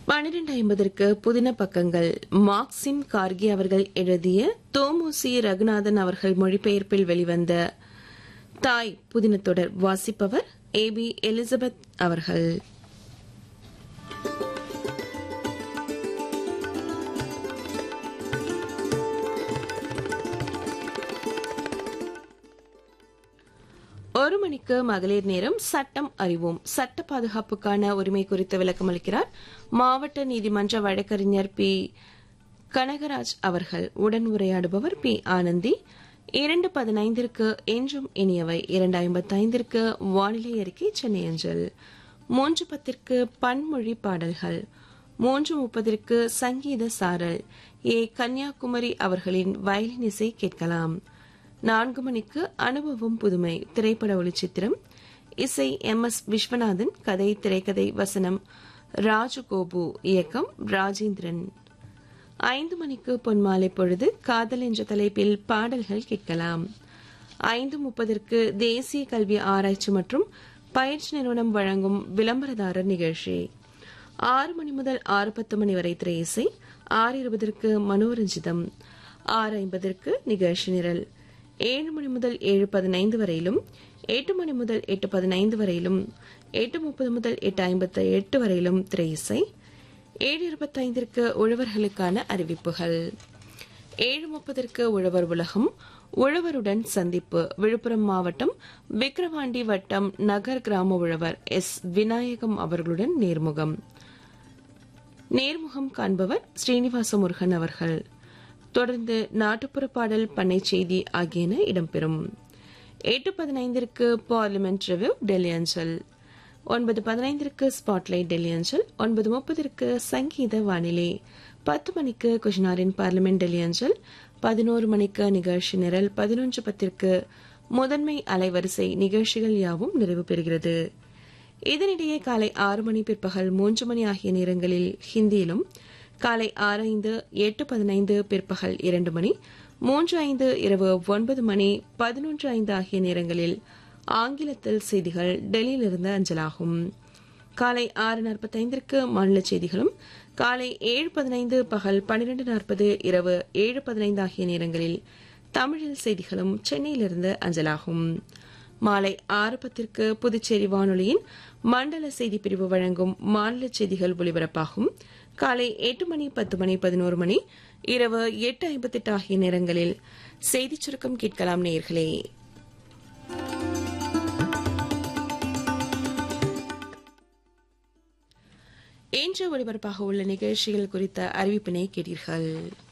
பன்னிரண்டு ஐம்பதற்கு புதின பக்கங்கள் மார்க்சிம் கார்கி அவர்கள் எழுதிய தோமுசி ரகுநாதன் அவர்கள் மொழிபெயர்ப்பில் வெளிவந்த தாய் புதின தொடர் வாசிப்பவர் ஏ பி எலிசபெத் அவர்கள் ஒரு மணிக்கு மகளிர் நேரம் சட்டம் அறிவோம் சட்ட பாதுகாப்புக்கான உரிமை குறித்து விளக்கம் அளிக்கிறார் மாவட்ட நீதிமன்ற வழக்கறிஞர் பி கனகராஜ் அவர்கள் உடன் உரையாடுபவர் பி ஆனந்தி இரண்டு பதினைந்திற்கு என்றும் இனியவை இரண்டு ஐம்பத்தைந்திற்கு வானிலை அறிக்கை சென்னை அஞ்சல் மூன்று பத்திற்கு பன்மொழி பாடல்கள் மூன்று முப்பதற்கு சங்கீத சாரல் ஏ கன்னியாகுமரி அவர்களின் வயலின் இசை கேட்கலாம் நான்கு மணிக்கு அனுபவம் புதுமை திரைப்பட ஒளிச்சித்திரம் இசை எம் எஸ் விஸ்வநாதன் கதை திரைக்கதை வசனம் ராஜகோபு இயக்கம் ராஜேந்திரன் ஐந்து மணிக்கு பொன்மாலை பொழுது காதல் என்ற தலைப்பில் பாடல்கள் கேட்கலாம் ஐந்து முப்பதற்கு தேசிய கல்வி ஆராய்ச்சி மற்றும் பயிற்சி நிறுவனம் வழங்கும் விளம்பரதாரர் நிகழ்ச்சி ஆறு மணி முதல் ஆறு பத்து மணி வரை திரை இசை ஆறு இருபதற்கு மனோரஞ்சிதம் ஆறு ஐம்பதற்கு நிகழ்ச்சி நிரல் ஏழு மணி முதல் ஏழு பதினைந்து வரையிலும் எட்டு மணி முதல் எட்டு பதினைந்து வரையிலும் எட்டு முப்பது முதல் எட்டு ஐம்பத்தி எட்டு வரையிலும் திரை இசை ஏழு இருபத்தைந்திற்கு உழவர்களுக்கான அறிவிப்புகள் ஏழு முப்பதற்கு உழவர் உலகம் உழவருடன் சந்திப்பு விழுப்புரம் மாவட்டம் விக்கிரவாண்டி வட்டம் நகர் கிராம உழவர் எஸ் விநாயகம் அவர்களுடன் நேர்முகம் நேர்முகம் காண்பவர் ஸ்ரீனிவாச முருகன் அவர்கள் தொடர்ந்து நாட்டுப்புற பாடல் பண்ணை செய்தி ஆகியன இடம்பெறும் எட்டு பதினைந்திற்கு பார்லிமெண்ட் ரிவ்யூ டெல்லி அஞ்சல் ஒன்பது பதினைந்திற்கு ஸ்பாட்லைட் டெல்லி அஞ்சல் ஒன்பது முப்பதற்கு சங்கீத வானிலை பத்து மணிக்கு குஜ்னாரின் பார்லிமெண்ட் டெல்லி அஞ்சல் பதினோரு மணிக்கு நிகழ்ச்சி நிரல் பதினொன்று பத்திற்கு முதன்மை அலைவரிசை நிகழ்ச்சிகள் யாவும் நிறைவு பெறுகிறது இதனிடையே காலை ஆறு மணி பிற்பகல் மூன்று மணி ஆகிய நேரங்களில் ஹிந்தியிலும் காலை ஆறு ஐந்து எட்டு பதினைந்து பிற்பகல் இரண்டு மணி மூன்று ஐந்து இரவு ஒன்பது மணி பதினொன்று ஐந்து ஆகிய நேரங்களில் ஆங்கிலத்தில் செய்திகள் டெல்லியிலிருந்து அஞ்சலாகும் காலை ஆறு நாற்பத்தைந்திற்கு மாநில செய்திகளும் காலை ஏழு பதினைந்து பகல் பன்னிரண்டு நாற்பது இரவு ஏழு பதினைந்து ஆகிய நேரங்களில் தமிழில் செய்திகளும் சென்னையிலிருந்து அஞ்சலாகும் மாலை ஆறு பத்திற்கு புதுச்சேரி வானொலியின் மண்டல செய்தி பிரிவு வழங்கும் மாநில செய்திகள் ஒலிபரப்பாகும் காலை எட்டு மணி பத்து மணி பதினோரு மணி இரவு எட்டு ஐம்பத்தெட்டு ஆகிய நேரங்களில் செய்திச் சுருக்கம் கேட்கலாம் நேர்களே இன்று ஒலிபரப்பாக உள்ள நிகழ்ச்சிகள் குறித்த அறிவிப்பினை கேட்டீர்கள்